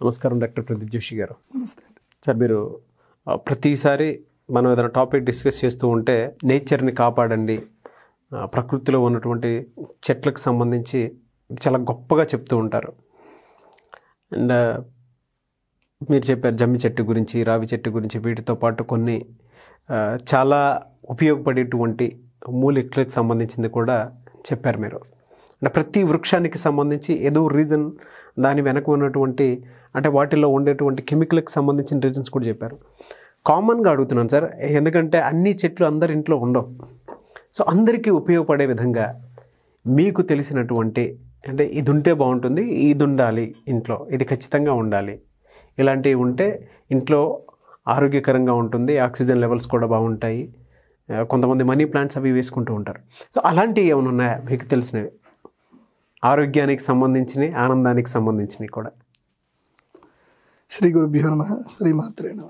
నమస్కారం డాక్టర్ ప్రదీప్ జోషి గారు నమస్తే అండి సార్ మీరు ఆ, ప్రతిసారి మనం ఏదైనా టాపిక్ డిస్కస్ చేస్తూ ఉంటే నేచర్ని కాపాడండి ఆ, ప్రకృతిలో ఉన్నటువంటి చెట్లకు సంబంధించి చాలా గొప్పగా చెప్తూ ఉంటారు అండ్ మీరు చెప్పారు జమ్మి చెట్టు గురించి రావి చెట్టు గురించి వీటితో పాటు కొన్ని ఆ, చాలా ఉపయోగపడేటువంటి మూలికలకు సంబంధించింది కూడా చెప్పారు మీరు అంటే ప్రతి వృక్షానికి సంబంధించి ఏదో రీజన్ దాని వెనక ఉన్నటువంటి అంటే వాటిలో ఉండేటువంటి కెమికల్కి సంబంధించిన రీజన్స్ కూడా చెప్పారు కామన్గా అడుగుతున్నాను సార్ ఎందుకంటే అన్ని చెట్లు అందరి ఇంట్లో ఉండవు సో అందరికీ ఉపయోగపడే విధంగా మీకు తెలిసినటువంటి అంటే ఇది ఉంటే బాగుంటుంది ఇది ఉండాలి ఇంట్లో ఇది ఖచ్చితంగా ఉండాలి ఇలాంటివి ఉంటే ఇంట్లో ఆరోగ్యకరంగా ఉంటుంది ఆక్సిజన్ లెవెల్స్ కూడా బాగుంటాయి ఆ, కొంతమంది మనీ ప్లాంట్స్ అవి వేసుకుంటూ ఉంటారు సో అలాంటివి ఏమైనా ఉన్నాయా మీకు తెలిసినవి ఆరోగ్యానికి సంబంధించినవి ఆనందానికి సంబంధించినవి కూడా శ్రీ గురుభ్యో నమ శ్రీమాత్రే నమ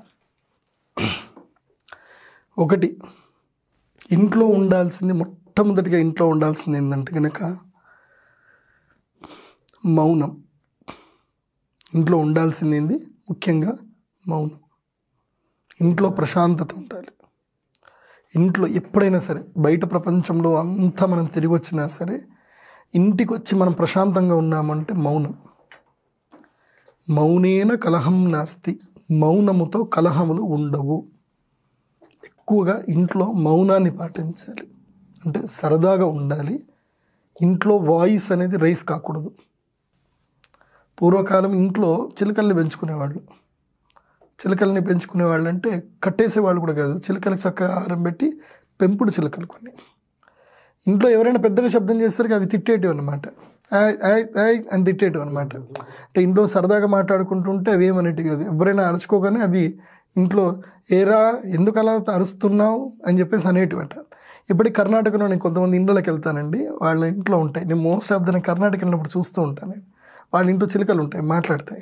ఒకటి ఇంట్లో ఉండాల్సింది మొట్టమొదటిగా ఇంట్లో ఉండాల్సింది ఏంటంటే కనుక మౌనం ఇంట్లో ఉండాల్సింది ఏంది ముఖ్యంగా మౌనం ఇంట్లో ప్రశాంతత ఉండాలి ఇంట్లో ఎప్పుడైనా సరే బయట ప్రపంచంలో అంతా మనం తిరిగి వచ్చినా సరే ఇంటికి వచ్చి మనం ప్రశాంతంగా ఉన్నామంటే మౌనం మౌనేన కలహం నాస్తి మౌనముతో కలహములు ఉండవు ఎక్కువగా ఇంట్లో మౌనాన్ని పాటించాలి అంటే సరదాగా ఉండాలి ఇంట్లో వాయిస్ అనేది రైస్ కాకూడదు పూర్వకాలం ఇంట్లో చిలకల్ని పెంచుకునేవాళ్ళు చిలకల్ని పెంచుకునేవాళ్ళు అంటే కట్టేసేవాళ్ళు కూడా కాదు చిలకలకు చక్కగా ఆహారం పెట్టి పెంపుడు చిలకలు కొన్ని ఇంట్లో ఎవరైనా పెద్దగా శబ్దం చేస్తారు అవి తిట్టేటివి అనమాట అని తిట్టేటివి అనమాట అంటే ఇంట్లో సరదాగా మాట్లాడుకుంటుంటే అవి ఏమనేటి కాదు ఎవరైనా అరుచుకోగానే అవి ఇంట్లో ఏరా ఎందుకు అలా అరుస్తున్నావు అని చెప్పేసి అనేటివట ఇప్పటికి కర్ణాటకలో నేను కొంతమంది ఇండ్లకి వెళ్తానండి వాళ్ళ ఇంట్లో ఉంటాయి నేను మోస్ట్ ఆఫ్ ద నేను కర్ణాటక వెళ్ళినప్పుడు చూస్తూ ఉంటాను నేను వాళ్ళ ఇంట్లో చిలుకలు ఉంటాయి మాట్లాడతాయి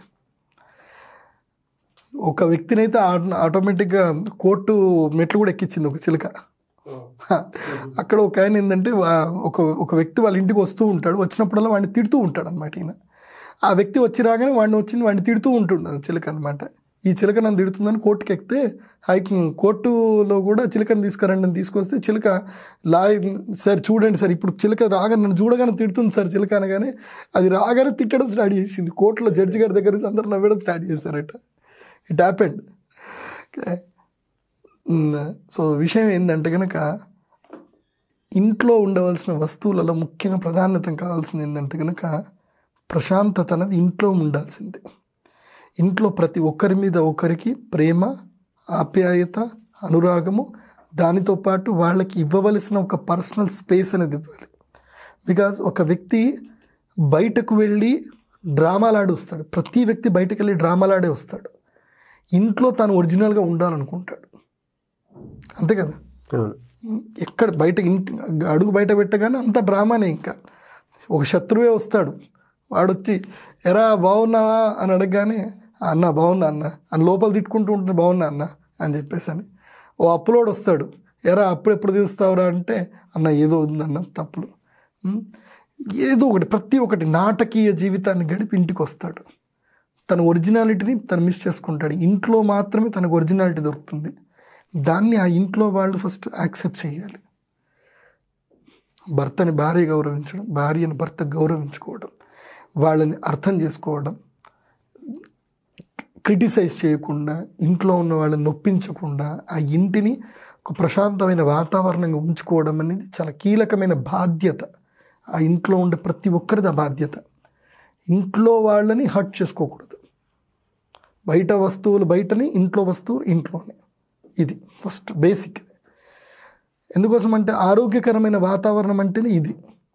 ఒక వ్యక్తినైతే ఆ- ఆటోమేటిక్గా కోర్టు మెట్లు కూడా ఎక్కించింది ఒక చిలుక అక్కడ ఒక ఆయన ఏంటంటే వా- ఒక ఒక వ్యక్తి వాళ్ళ ఇంటికి వస్తూ ఉంటాడు వచ్చినప్పుడల్లా వాడిని తిడుతూ ఉంటాడు అనమాట ఈయన ఆ వ్యక్తి వచ్చి రాగానే వాడిని వచ్చింది వాడిని తిడుతూ ఉంటుండదు చిలక అనమాట ఈ చిలక నన్ను తిడుతుందని కోర్టుకి ఎక్కితే హై కోర్టులో కూడా చిలకని తీసుకురండి అని తీసుకొస్తే చిలక లా సార్ చూడండి సార్ ఇప్పుడు చిలక రాగానే నన్ను చూడగానే తిడుతుంది సార్ చిలక అనగానే అది రాగానే తిట్టడం స్టార్ట్ చేసింది కోర్టులో జడ్జి గారి దగ్గర నుంచి అందరూ నవ్వడం స్టార్ట్ చేశారట ఇట్ హ్యాపెండ్ సో విషయం ఏంటంటే కనుక ఇంట్లో ఉండవలసిన వస్తువులలో ముఖ్యంగా ప్రాధాన్యత కావాల్సింది ఏంటంటే కనుక ప్రశాంతత అనేది ఇంట్లో ఉండాల్సిందే ఇంట్లో ప్రతి ఒక్కరి మీద ఒకరికి ప్రేమ ఆప్యాయత అనురాగము దానితో పాటు వాళ్ళకి ఇవ్వవలసిన ఒక పర్సనల్ స్పేస్ అనేది ఇవ్వాలి బికాజ్ ఒక వ్యక్తి బయటకు వెళ్ళి డ్రామాలాడి వస్తాడు ప్రతి వ్యక్తి బయటకు వెళ్ళి డ్రామాలాడే వస్తాడు ఇంట్లో తాను ఒరిజినల్గా ఉండాలనుకుంటాడు అంతే కదా అవును ఎక్కడ బయట ఇంటి అడుగు బయట పెట్టగానే అంత డ్రామానే ఇంకా ఒక శత్రువే వస్తాడు వాడు వచ్చి ఎరా బాగున్నావా అని అడగగానే "ఆ, అన్న బాగున్నా అన్న అని లోపల తిట్టుకుంటూ ఉంటే బాగున్నా అన్న అని చెప్పేసి అని ఓ అప్పులోడు వస్తాడు ఎరా అప్పుడు ఎప్పుడు తీస్తావురా అంటే అన్న ఏదో ఉందన్న తప్పులు ఉం? ఏదో ఒకటి ప్రతి ఒక్కటి నాటకీయ జీవితాన్ని గడిపి ఇంటికి వస్తాడు తన ఒరిజినాలిటీని తను మిస్ చేసుకుంటాడు ఇంట్లో మాత్రమే తనకు ఒరిజినాలిటీ దొరుకుతుంది దాన్ని ఆ ఇంట్లో వాళ్ళు ఫస్ట్ యాక్సెప్ట్ చేయాలి భర్తని భార్య గౌరవించడం భార్యని భర్త గౌరవించుకోవడం వాళ్ళని అర్థం చేసుకోవడం క్రిటిసైజ్ చేయకుండా ఇంట్లో ఉన్న వాళ్ళని నొప్పించకుండా ఆ ఇంటిని ఒక ప్రశాంతమైన వాతావరణంగా ఉంచుకోవడం అనేది చాలా కీలకమైన బాధ్యత ఆ ఇంట్లో ఉండే ప్రతి ఒక్కరిది ఆ బాధ్యత ఇంట్లో వాళ్ళని హర్ట్ చేసుకోకూడదు బయట వస్తువులు బయటని ఇంట్లో వస్తువులు ఇంట్లోనే ఇది ఫస్ట్ బేసిక్ ఎందుకోసం అంటే ఆరోగ్యకరమైన వాతావరణం అంటేనే ఇది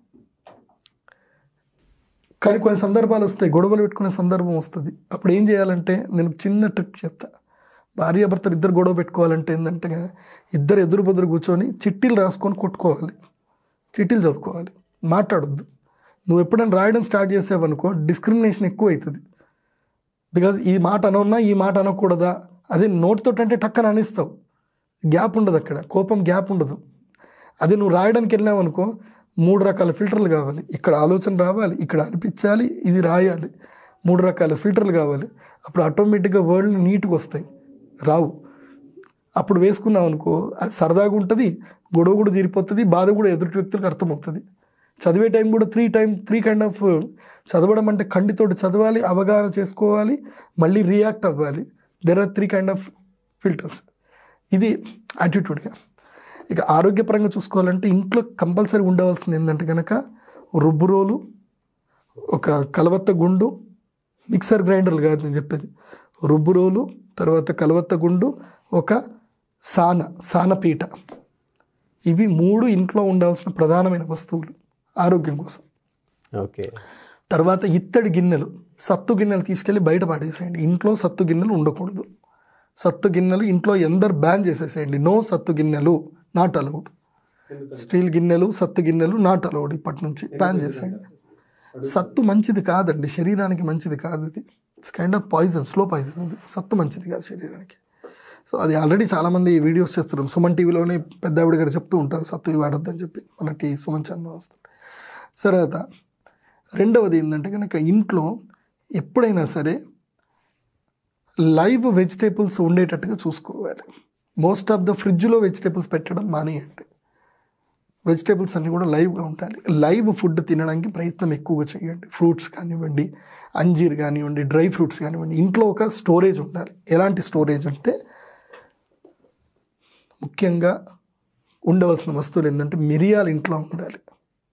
కానీ కొన్ని సందర్భాలు వస్తాయి గొడవలు పెట్టుకునే సందర్భం వస్తుంది అప్పుడు ఏం చేయాలంటే నేను ఒక చిన్న ట్రిక్ చెప్తా భార్యాభర్తలు ఇద్దరు గొడవ పెట్టుకోవాలంటే ఏంటంటే ఇద్దరు ఎదురు బెదురు కూర్చొని చిట్టీలు రాసుకొని కొట్టుకోవాలి చిట్టీలు చదువుకోవాలి మాట్లాడొద్దు నువ్వు ఎప్పుడైనా రాయడం స్టార్ట్ చేసావనుకో డిస్క్రిమినేషన్ ఎక్కువ అవుతుంది బికాజ్ ఈ మాట అనవున్నా ఈ మాట అనకూడదా అదే నోటితో అంటే టక్కన అనిస్తావు గ్యాప్ ఉండదు అక్కడ కోపం గ్యాప్ ఉండదు అదే నువ్వు రాయడానికి వెళ్ళావు అనుకో మూడు రకాల ఫిల్టర్లు కావాలి ఇక్కడ ఆలోచన రావాలి ఇక్కడ అనిపించాలి ఇది రాయాలి మూడు రకాల ఫిల్టర్లు కావాలి అప్పుడు ఆటోమేటిక్గా వరల్డ్ నీట్గా వస్తాయి రావు అప్పుడు వేసుకున్నాం అనుకో అది సరదాగా ఉంటుంది గొడవ కూడా తీరిపోతుంది బాధ కూడా ఎదుటి వ్యక్తులకు అర్థమవుతుంది చదివే టైం కూడా three time three kind of చదవడం అంటే కంటితోటి చదవాలి అవగాహన చేసుకోవాలి మళ్ళీ రియాక్ట్ అవ్వాలి there are three kind of filters ఇది యాటిట్యూడ్గా ఇక ఆరోగ్యపరంగా చూసుకోవాలంటే ఇంట్లో కంపల్సరీ ఉండవలసింది ఏంటంటే కనుక రుబ్బు రోలు ఒక కలవత్త గుండు మిక్సర్ గ్రైండర్లు కాదు నేను చెప్పేది రుబ్బు రోలు తర్వాత కలవత్త గుండు ఒక సాన సానపీట ఇవి మూడు ఇంట్లో ఉండాల్సిన ప్రధానమైన వస్తువులు ఆరోగ్యం కోసం ఓకే తర్వాత ఇత్తడి గిన్నెలు సత్తు గిన్నెలు తీసుకెళ్ళి బయట పడేసేయండి ఇంట్లో సత్తు గిన్నెలు ఉండకూడదు సత్తు గిన్నెలు ఇంట్లో ఎందరు బ్యాన్ చేసేసేయండి నో సత్తు గిన్నెలు నాట్ అలౌడ్ స్టీల్ గిన్నెలు సత్తు గిన్నెలు నాట్ అలౌడ్ ఇప్పటి నుంచి బ్యాన్ చేసేయండి సత్తు మంచిది కాదండి శరీరానికి మంచిది కాదు ఇది it's kind of poison slow poison ఇది సత్తు మంచిది కాదు శరీరానికి సో అది ఆల్రెడీ చాలామంది వీడియోస్ చేస్తున్నారు సుమన్ టీవీలోనే పెద్ద ఆవిడ గారు చెప్తూ ఉంటారు సత్తు ఇవి వాడొద్దని చెప్పి మన టీ సుమన్ ఛానల్ వస్తుంది తర్వాత రెండవది ఏంటంటే కనుక ఇంట్లో ఎప్పుడైనా సరే లైవ్ వెజిటేబుల్స్ ఉండేటట్టుగా చూసుకోవాలి మోస్ట్ ఆఫ్ ద ఫ్రిడ్జ్లో వెజిటేబుల్స్ పెట్టడం మానేయండి వెజిటేబుల్స్ అన్నీ కూడా లైవ్గా ఉండాలి లైవ్ ఫుడ్ తినడానికి ప్రయత్నం ఎక్కువగా చేయండి ఫ్రూట్స్ కానివ్వండి అంజీర్ కానివ్వండి డ్రై ఫ్రూట్స్ కానివ్వండి ఇంట్లో ఒక స్టోరేజ్ ఉండాలి ఎలాంటి స్టోరేజ్ అంటే ముఖ్యంగా ఉండవలసిన వస్తువులు ఏంటంటే మిరియాలు ఇంట్లో ఉండాలి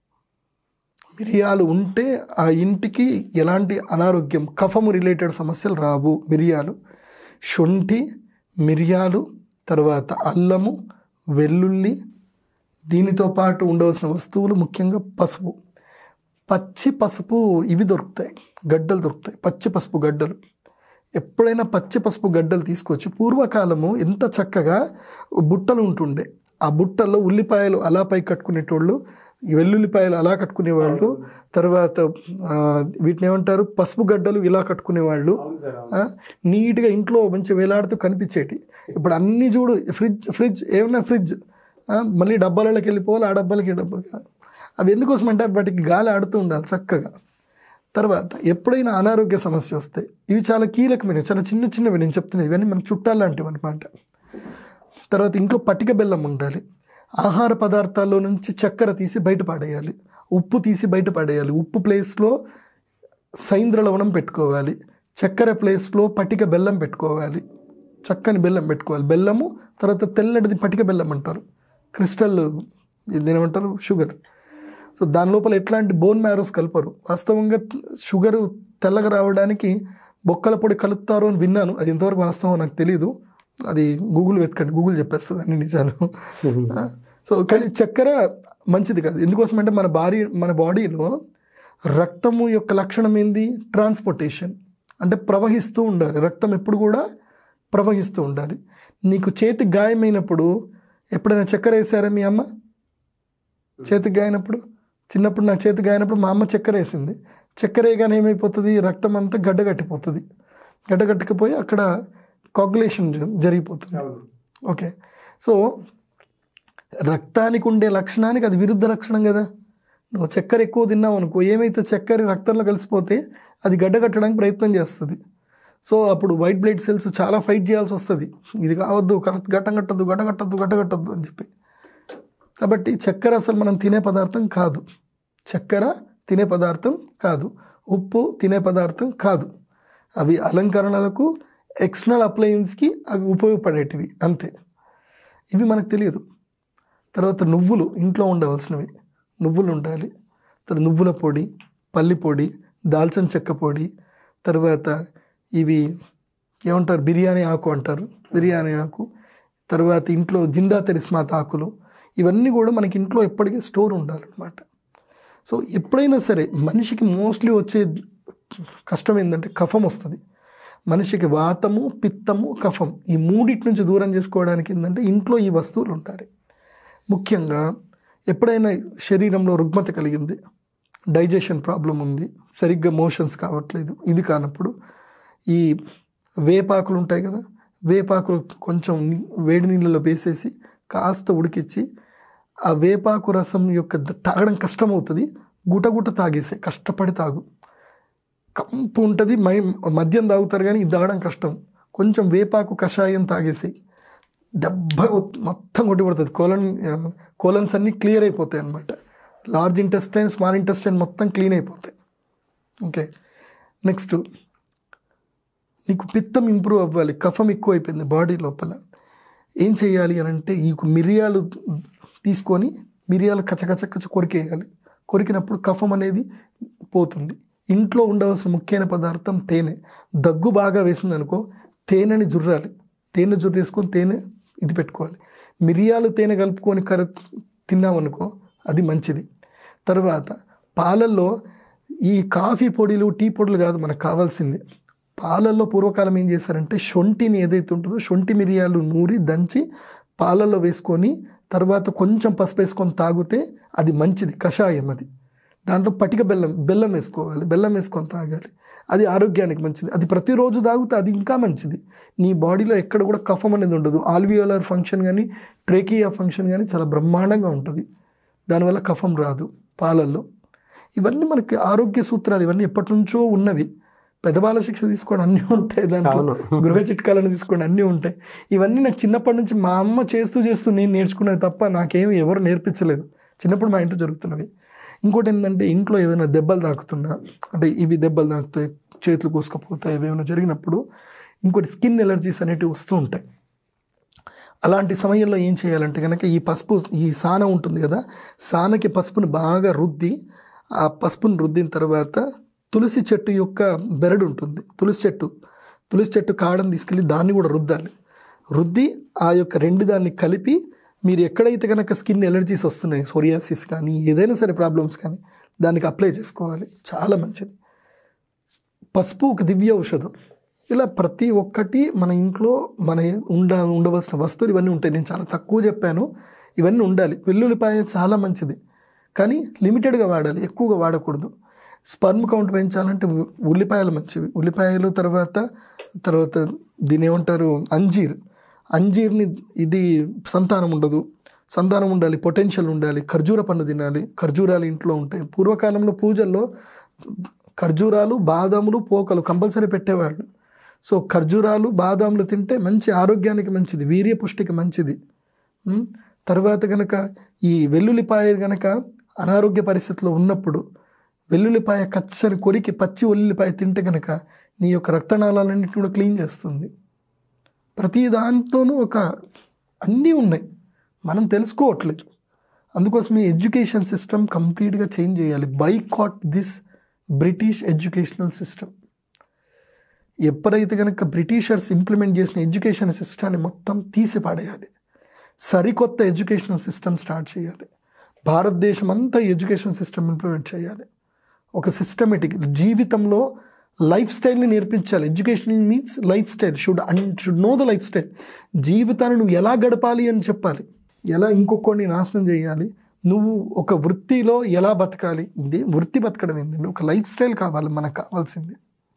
మిరియాలు ఉంటే ఆ ఇంటికి ఎలాంటి అనారోగ్యం కఫము రిలేటెడ్ సమస్యలు రావు మిరియాలు శొంఠి మిరియాలు తర్వాత అల్లము వెల్లుల్లి దీనితో పాటు ఉండవలసిన వస్తువులు ముఖ్యంగా పసుపు పచ్చి పసుపు ఇవి దొరుకుతాయి గడ్డలు దొరుకుతాయి పచ్చి పసుపు గడ్డలు ఎప్పుడైనా పచ్చి పసుపు గడ్డలు తీసుకొచ్చి పూర్వకాలము ఎంత చక్కగా బుట్టలు ఉంటుండే ఆ బుట్టల్లో ఉల్లిపాయలు అలా పై కట్టుకునేటోళ్ళు ఈ వెల్లుల్లిపాయలు అలా కట్టుకునేవాళ్ళు తర్వాత ఆ, వీటిని ఏమంటారు పసుపు గడ్డలు ఇలా కట్టుకునేవాళ్ళు ఆ, నీట్గా ఇంట్లో మంచి వేలాడుతూ కనిపించేటి ఇప్పుడు అన్నీ చూడు ఫ్రిడ్జ్ ఫ్రిడ్జ్ ఏమన్నా ఫ్రిడ్జ్ ఆ, మళ్ళీ డబ్బాలలోకి వెళ్ళిపోవాలి ఆ డబ్బాలకి ఈ డబ్బాలకి అవి ఎందుకోసం అంటే వాటికి గాలి ఆడుతూ ఉండాలి చక్కగా తర్వాత ఎప్పుడైనా అనారోగ్య సమస్య వస్తే ఇవి చాలా కీలకమైనవి చాలా చిన్న చిన్నవి నేను చెప్తున్నాను ఇవన్నీ మన చుట్టాలు లాంటివి అనమాట తర్వాత ఇంట్లో పటిక బెల్లం ఉండాలి ఆహార పదార్థాల్లో నుంచి చక్కెర తీసి బయట పడేయాలి ఉప్పు తీసి బయట పడేయాలి ఉప్పు ప్లేస్లో సైంద్ర లవణం పెట్టుకోవాలి చక్కెర ప్లేస్లో పటిక బెల్లం పెట్టుకోవాలి చక్కని బెల్లం పెట్టుకోవాలి బెల్లము తర్వాత తెల్లటిది పటిక బెల్లం అంటారు క్రిస్టల్ దీని ఏమంటారు షుగర్ సో దాని లోపల ఎట్లాంటి బోన్ మ్యారోస్ కలపరు వాస్తవంగా షుగర్ తెల్లగా రావడానికి బొక్కల పొడి కలుపుతారు అని విన్నాను అది ఎంతవరకు వాస్తవం నాకు తెలియదు అది గూగుల్ వెతకండి గూగుల్ చెప్పేస్తుంది అన్ని నిజాలు ఆ, సో కానీ చక్కెర మంచిది కాదు ఎందుకోసం అంటే మన బాడీ మన బాడీలో రక్తము యొక్క లక్షణం ఏంది ట్రాన్స్పోర్టేషన్ అంటే ప్రవహిస్తూ ఉండాలి రక్తం ఎప్పుడు కూడా ప్రవహిస్తూ ఉండాలి నీకు చేతికి గాయమైనప్పుడు ఎప్పుడైనా చక్కెర వేసారా మీ అమ్మ చేతికి గాయనప్పుడు చిన్నప్పుడు నాకు చేతికి గాయనప్పుడు మా అమ్మ చక్కెర వేసింది చక్కెర వేయగానే ఏమైపోతుంది రక్తం అంతా గడ్డగట్టిపోతుంది గడ్డగట్టకపోయి అక్కడ కాగులేషన్ జరిగిపోతుంది ఓకే సో రక్తానికి ఉండే లక్షణానికి అది విరుద్ధ లక్షణం కదా నువ్వు చక్కెర ఎక్కువ తిన్నావు అనుకో ఏమైతే చక్కెర రక్తంలో కలిసిపోతే అది గడ్డగట్టడానికి ప్రయత్నం చేస్తుంది సో అప్పుడు వైట్ బ్లడ్ సెల్స్ చాలా ఫైట్ చేయాల్సి వస్తుంది ఇది కావద్దు కరెక్ట్ గట్టం కట్టద్దు గడ్డగట్టద్దు గడ్డగట్టద్దు అని చెప్పి కాబట్టి చక్కెర అసలు మనం తినే పదార్థం కాదు చక్కెర తినే పదార్థం కాదు ఉప్పు తినే పదార్థం కాదు అవి అలంకరణలకు ఎక్స్టర్నల్ అప్లయన్స్కి అవి ఉపయోగపడేటివి అంతే ఇవి మనకు తెలియదు తర్వాత నువ్వులు ఇంట్లో ఉండవలసినవి నువ్వులు ఉండాలి తర్వాత నువ్వుల పొడి పల్లి పొడి దాల్చిన చెక్క పొడి తర్వాత ఇవి ఏమంటారు బిర్యానీ ఆకు అంటారు బిర్యానీ ఆకు తర్వాత ఇంట్లో జిందా తెరిస్మాత్ ఆకులు ఇవన్నీ కూడా మనకి ఇంట్లో ఎప్పటికీ స్టోర్ ఉండాలన్నమాట సో ఎప్పుడైనా సరే మనిషికి మోస్ట్లీ వచ్చే కష్టం ఏంటంటే కఫం వస్తుంది మనిషికి వాతము పిత్తము కఫం ఈ మూడిటి నుంచి దూరం చేసుకోవడానికి ఏంటంటే ఇంట్లో ఈ వస్తువులు ఉంటాయి ముఖ్యంగా ఎప్పుడైనా శరీరంలో రుగ్మత కలిగింది డైజెషన్ ప్రాబ్లం ఉంది సరిగ్గా మోషన్స్ కావట్లేదు ఇది కానప్పుడు ఈ వేపాకులు ఉంటాయి కదా వేపాకులు కొంచెం ని- వేడి నీళ్ళలో వేసేసి కాస్త ఉడికిచ్చి ఆ వేపాకు రసం యొక్క ద- తాగడం కష్టమవుతుంది గుటగుట తాగేసే కష్టపడి తాగు కంపు ఉంటుంది మై మద్యం తాగుతారు కానీ ఇది తాగడం కష్టం కొంచెం వేపాకు కషాయం తాగేసి దెబ్బ మొత్తం కొట్టిపడుతుంది కోలన్ కోలన్స్ అన్నీ క్లియర్ అయిపోతాయి అన్నమాట లార్జ్ ఇంటెస్టైన్ స్మాల్ ఇంటెస్టైన్ మొత్తం క్లీన్ అయిపోతాయి ఓకే నెక్స్ట్ నీకు పిత్తం ఇంప్రూవ్ అవ్వాలి కఫం ఎక్కువ అయిపోయింది బాడీ లోపల ఏం చేయాలి అని అంటే ఈ మిరియాలు తీసుకొని మిరియాలు కచకచ కచ కొరికేయాలి కొరికినప్పుడు కఫం అనేది పోతుంది ఇంట్లో ఉండవలసిన ముఖ్యమైన పదార్థం తేనె దగ్గు బాగా వేసింది అనుకో తేనెని జుర్రాలి తేనె జుర్రేసుకొని తేనె ఇది పెట్టుకోవాలి మిరియాలు తేనె కలుపుకొని కర తిన్నామనుకో అది మంచిది తర్వాత పాలల్లో ఈ కాఫీ పొడిలు టీ పొడులు కాదు మనకు కావాల్సింది పాలల్లో పూర్వకాలం ఏం చేశారంటే శొంఠిని ఏదైతే ఉంటుందో శొంఠి మిరియాలు నూరి దంచి పాలల్లో వేసుకొని తర్వాత కొంచెం పసుపు వేసుకొని తాగితే అది మంచిది కషాయం అది దాంట్లో పటిక బెల్లం బెల్లం వేసుకోవాలి బెల్లం వేసుకొని తాగాలి అది ఆరోగ్యానికి మంచిది అది ప్రతిరోజు తాగితే అది ఇంకా మంచిది నీ బాడీలో ఎక్కడ కూడా కఫం అనేది ఉండదు ఆల్వియోలర్ ఫంక్షన్ కానీ ట్రేకియా ఫంక్షన్ కానీ చాలా బ్రహ్మాండంగా ఉంటుంది దానివల్ల కఫం రాదు పాలల్లో ఇవన్నీ మనకి ఆరోగ్య సూత్రాలు ఇవన్నీ ఎప్పటి నుంచో ఉన్నవి పెదబాల శిక్ష తీసుకోండి అన్నీ ఉంటాయి దాంట్లో అవును. గృహ చిట్కాలను తీసుకోండి అన్నీ ఉంటాయి ఇవన్నీ నాకు చిన్నప్పటి నుంచి మా అమ్మ చేస్తూ చేస్తూ నేను నేర్చుకున్నది తప్ప నాకేమి ఎవరు నేర్పించలేదు చిన్నప్పుడు మా ఇంట్లో జరుగుతున్నవి ఇంకోటి ఏంటంటే ఇంట్లో ఏదైనా దెబ్బలు తాకుతున్నా అంటే ఇవి దెబ్బలు తాకుతాయి చేతులు కోసుకపోతాయి ఇవి ఏమైనా జరిగినప్పుడు ఇంకోటి స్కిన్ ఎలర్జీస్ అనేటివి వస్తూ ఉంటాయి అలాంటి సమయంలో ఏం చేయాలంటే కనుక ఈ పసుపు ఈ సాన ఉంటుంది కదా సానకి పసుపుని బాగా రుద్ది ఆ పసుపుని రుద్దిన తర్వాత తులసి చెట్టు యొక్క బెరడు ఉంటుంది తులసి చెట్టు తులసి చెట్టు కాడని తీసుకెళ్ళి దాన్ని కూడా రుద్దాలి రుద్ది ఆ యొక్క రెండు దాన్ని కలిపి మీరు ఎక్కడైతే కనుక స్కిన్ ఎలర్జీస్ వస్తున్నాయి సోరియాసిస్ కానీ ఏదైనా సరే ప్రాబ్లమ్స్ కానీ దానికి అప్లై చేసుకోవాలి చాలా మంచిది పసుపు ఒక దివ్య ఔషధం ఇలా ప్రతి ఒక్కటి మన ఇంట్లో మన ఉండ ఉండవలసిన వస్తువులు ఇవన్నీ ఉంటాయి నేను చాలా తక్కువ చెప్పాను ఇవన్నీ ఉండాలి వెల్లుల్లిపాయ చాలా మంచిది కానీ లిమిటెడ్గా వాడాలి ఎక్కువగా వాడకూడదు స్పర్మ్ కౌంట్ పెంచాలంటే ఉ- ఉల్లిపాయలు మంచివి ఉల్లిపాయలు తర్వాత తర్వాత దీని ఏమంటారు అంజీర్ అంజీర్ని ఇది సంతానం ఉండదు సంతానం ఉండాలి పొటెన్షియల్ ఉండాలి ఖర్జూర పండు తినాలి ఖర్జూరాలు ఇంట్లో ఉంటాయి పూర్వకాలంలో పూజల్లో ఖర్జూరాలు బాదాములు పోకలు కంపల్సరీ పెట్టేవాళ్ళు సో ఖర్జూరాలు బాదాములు తింటే మంచి ఆరోగ్యానికి మంచిది వీర్య పుష్టికి మంచిది ఉమ్, తర్వాత గనక ఈ వెల్లుల్లిపాయ గనక అనారోగ్య పరిస్థితిలో ఉన్నప్పుడు వెల్లుల్లిపాయ కచ్చని కొరికి పచ్చి ఉల్లిపాయ తింటే గనక నీ యొక్క రక్తనాళాలన్నింటినీ కూడా క్లీన్ చేస్తుంది ప్రతి దాంట్లోనూ ఒక అన్నీ ఉన్నాయి మనం తెలుసుకోవట్లేదు అందుకోసం ఈ ఎడ్యుకేషన్ సిస్టమ్ కంప్లీట్గా చేంజ్ చేయాలి boycott this British educational system ఎప్పుడైతే కనుక బ్రిటిషర్స్ ఇంప్లిమెంట్ చేసిన ఎడ్యుకేషన్ సిస్టాన్ని మొత్తం తీసి పడేయాలి సరికొత్త ఎడ్యుకేషనల్ సిస్టమ్ స్టార్ట్ చేయాలి భారతదేశం అంతా ఎడ్యుకేషన్ సిస్టమ్ ఇంప్లిమెంట్ చేయాలి ఒక సిస్టమేటిక్ జీవితంలో లైఫ్ స్టైల్ని నేర్పించాలి education means lifestyle should and should know the lifestyle జీవితాన్ని నువ్వు ఎలా గడపాలి అని చెప్పాలి ఎలా ఇంకొకరిని నాశనం చేయాలి నువ్వు ఒక వృత్తిలో ఎలా బతకాలి ఇది వృత్తి బతకడం ఏంటండి ఒక లైఫ్ స్టైల్ కావాలి మనకు కావాల్సింది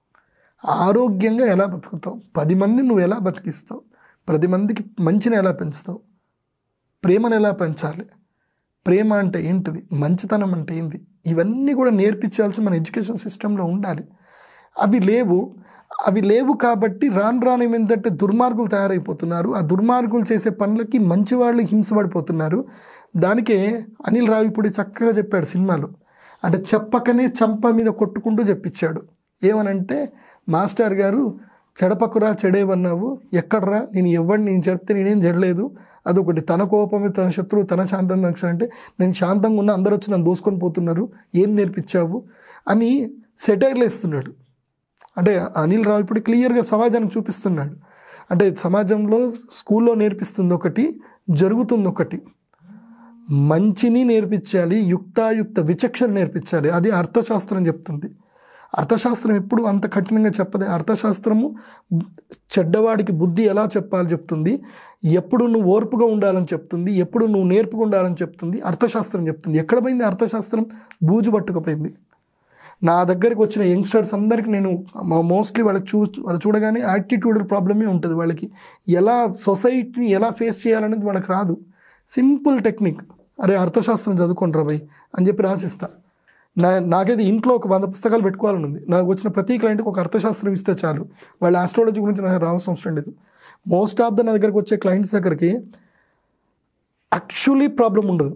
ఆరోగ్యంగా ఎలా బతుకుతావు పది మందిని నువ్వు ఎలా బతికిస్తావు పది మందికి మంచిని ఎలా పెంచుతావు ప్రేమను ఎలా పెంచాలి ప్రేమ అంటే ఏంటిది మంచితనం అంటే ఏంది ఇవన్నీ కూడా నేర్పించాల్సి మన ఎడ్యుకేషన్ సిస్టంలో ఉండాలి అవి లేవు అవి లేవు కాబట్టి రాను రాను ఏమైందంటే దుర్మార్గులు తయారైపోతున్నారు ఆ దుర్మార్గులు చేసే పనులకి మంచి వాళ్ళు హింసపడిపోతున్నారు దానికే అనిల్ రావిపూడి చక్కగా చెప్పాడు సినిమాలో అంటే చెప్పకనే చంప మీద కొట్టుకుంటూ చెప్పించాడు ఏమనంటే మాస్టర్ గారు చెడపకురా చెడేవన్నావు ఎక్కడరా నేను ఎవరిని నేను చెప్తే నేనేం చెడలేదు అదొకటి తన కోపమే తన శత్రువు తన శాంతం దక్ష అంటే నేను శాంతంగా ఉన్నా అందరూ వచ్చి నన్ను దోసుకొని పోతున్నారు ఏం నేర్పించావు అని సెటైర్లు వేస్తున్నాడు అంటే అనిల్ రావు ఇప్పుడు క్లియర్గా సమాజానికి చూపిస్తున్నాడు అంటే సమాజంలో స్కూల్లో నేర్పిస్తుంది ఒకటి జరుగుతుంది ఒకటి మంచిని నేర్పించాలి యుక్తాయుక్త విచక్షణ నేర్పించాలి అది అర్థశాస్త్రం చెప్తుంది అర్థశాస్త్రం ఎప్పుడు అంత కఠినంగా చెప్పదే అర్థశాస్త్రము చెడ్డవాడికి బుద్ధి ఎలా చెప్పాలి చెప్తుంది ఎప్పుడు నువ్వు ఓర్పుగా ఉండాలని చెప్తుంది ఎప్పుడు నువ్వు నేర్పుగా ఉండాలని చెప్తుంది అర్థశాస్త్రం చెప్తుంది ఎక్కడ పోయింది అర్థశాస్త్రం బూజు పట్టుకుపోయింది నా దగ్గరికి వచ్చిన యంగ్స్టర్స్ అందరికీ నేను మోస్ట్లీ వాళ్ళకి చూ వాళ్ళు చూడగానే యాటిట్యూడల్ ప్రాబ్లమే ఉంటుంది వాళ్ళకి ఎలా సొసైటీని ఎలా ఫేస్ చేయాలనేది వాళ్ళకి రాదు సింపుల్ టెక్నిక్ అరే అర్థశాస్త్రం చదువుకోండి రా భయ్ అని చెప్పి రాసిస్తా నా నాకైతే ఇంట్లో ఒక వంద పుస్తకాలు పెట్టుకోవాలని ఉంది నాకు వచ్చిన ప్రతి క్లయింట్కి ఒక అర్థశాస్త్రం ఇస్తే చాలు వాళ్ళ ఆస్ట్రాలజీ గురించి నాకు రావాల్సిన అవసరం లేదు మోస్ట్ ఆఫ్ ద నా దగ్గరకు వచ్చే క్లయింట్స్ దగ్గరికి యాక్చువల్లీ ప్రాబ్లం ఉండదు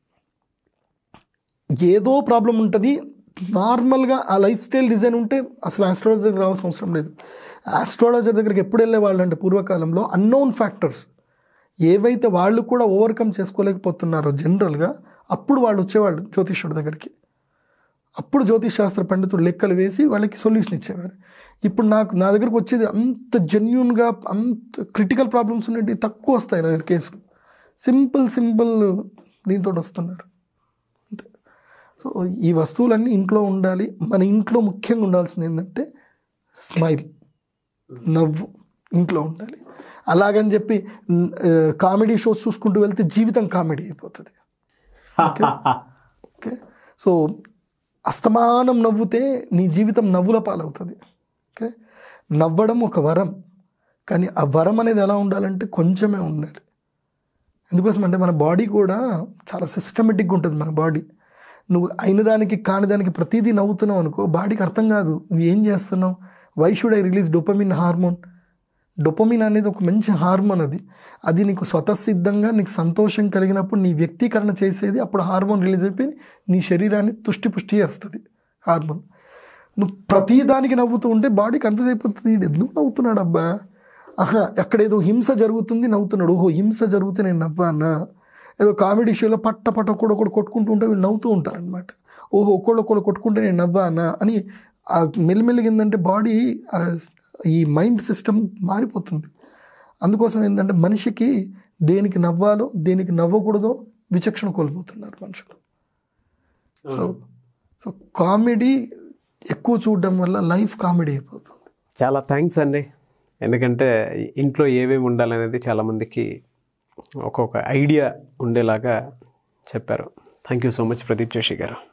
ఏదో ప్రాబ్లం ఉంటుంది నార్మల్గా ఆ లైఫ్ స్టైల్ డిజైన్ ఉంటే అసలు ఆస్ట్రాలజర్ దగ్గర రావాల్సిన అవసరం లేదు ఆస్ట్రాలజర్ దగ్గరికి ఎప్పుడు వెళ్ళేవాళ్ళు అంటే పూర్వకాలంలో అన్నోన్ ఫ్యాక్టర్స్ ఏవైతే వాళ్ళు కూడా ఓవర్కమ్ చేసుకోలేకపోతున్నారో జనరల్గా అప్పుడు వాళ్ళు వచ్చేవాళ్ళు జ్యోతిష్యుడి దగ్గరికి అప్పుడు జ్యోతిష్ శాస్త్ర పండితుడు లెక్కలు వేసి వాళ్ళకి సొల్యూషన్ ఇచ్చేవారు ఇప్పుడు నాకు నా దగ్గరకు వచ్చేది అంత జెన్యున్గా అంత క్రిటికల్ ప్రాబ్లమ్స్ ఉన్నట్టు తక్కువ వస్తాయి నా దగ్గర కేసులు సింపుల్ సింపుల్ దీంతో వస్తున్నారు అంతే సో ఈ వస్తువులన్నీ ఇంట్లో ఉండాలి మన ఇంట్లో ముఖ్యంగా ఉండాల్సింది ఏంటంటే స్మైల్ నవ్వు ఇంట్లో ఉండాలి అలాగని చెప్పి కామెడీ షోస్ చూసుకుంటూ వెళ్తే జీవితం కామెడీ అయిపోతుంది ఓకే సో అస్తమానం నవ్వుతే నీ జీవితం నవ్వుల పాలవుతుంది ఓకే నవ్వడం ఒక వరం కానీ ఆ వరం అనేది ఎలా ఉండాలంటే కొంచెమే ఉండాలి ఎందుకోసం అంటే మన బాడీ కూడా చాలా సిస్టమేటిక్గా ఉంటుంది మన బాడీ నువ్వు అయిన దానికి కాని దానికి ప్రతిదీ నవ్వుతున్నావు అనుకో బాడీకి అర్థం కాదు నువ్వు ఏం చేస్తున్నావు why should I release dopamine hormone dopamine అనేది ఒక మంచి హార్మోన్ అది అది నీకు స్వతసిద్ధంగా నీకు సంతోషం కలిగినప్పుడు నీ వ్యక్తీకరణ చేసేది అప్పుడు హార్మోన్ రిలీజ్ అయిపోయి నీ శరీరాన్ని తుష్టి పుష్టి చేస్తుంది హార్మోన్ నువ్వు ప్రతి దానికి నవ్వుతూ ఉంటే బాడీ కన్ఫ్యూజ్ అయిపోతుంది "ఈడు ఎందుకు నవ్వుతున్నాడు అబ్బా ఆహా అక్కడ ఏదో హింస జరుగుతుంది నవ్వుతున్నాడు ఓహో హింస జరిగితే నేను నవ్వానా ఏదో కామెడీ షోలో పట్ట పట్ట ఒకడు ఒకడు కొట్టుకుంటూ ఉంటే వీళ్ళు నవ్వుతూ ఉంటారనమాట ఓహో ఒకళ్ళు ఒకళ్ళు కొట్టుకుంటే నేను నవ్వానా అని ఆ మెల్లిమెల్లిగా ఏంటంటే బాడీ ఈ మైండ్ సిస్టమ్ మారిపోతుంది అందుకోసం ఏంటంటే మనిషికి దేనికి నవ్వాలో దేనికి నవ్వకూడదో విచక్షణ కోల్పోతున్నారు మనుషులు సో సో కామెడీ ఎక్కువ చూడడం వల్ల లైఫ్ కామెడీ అయిపోతుంది చాలా థ్యాంక్స్ అండి ఎందుకంటే ఇంట్లో ఏమేమి ఉండాలనేది చాలామందికి ఒక్కొక్క ఐడియా ఉండేలాగా చెప్పారు thank you so much Pradeep Joshi గారు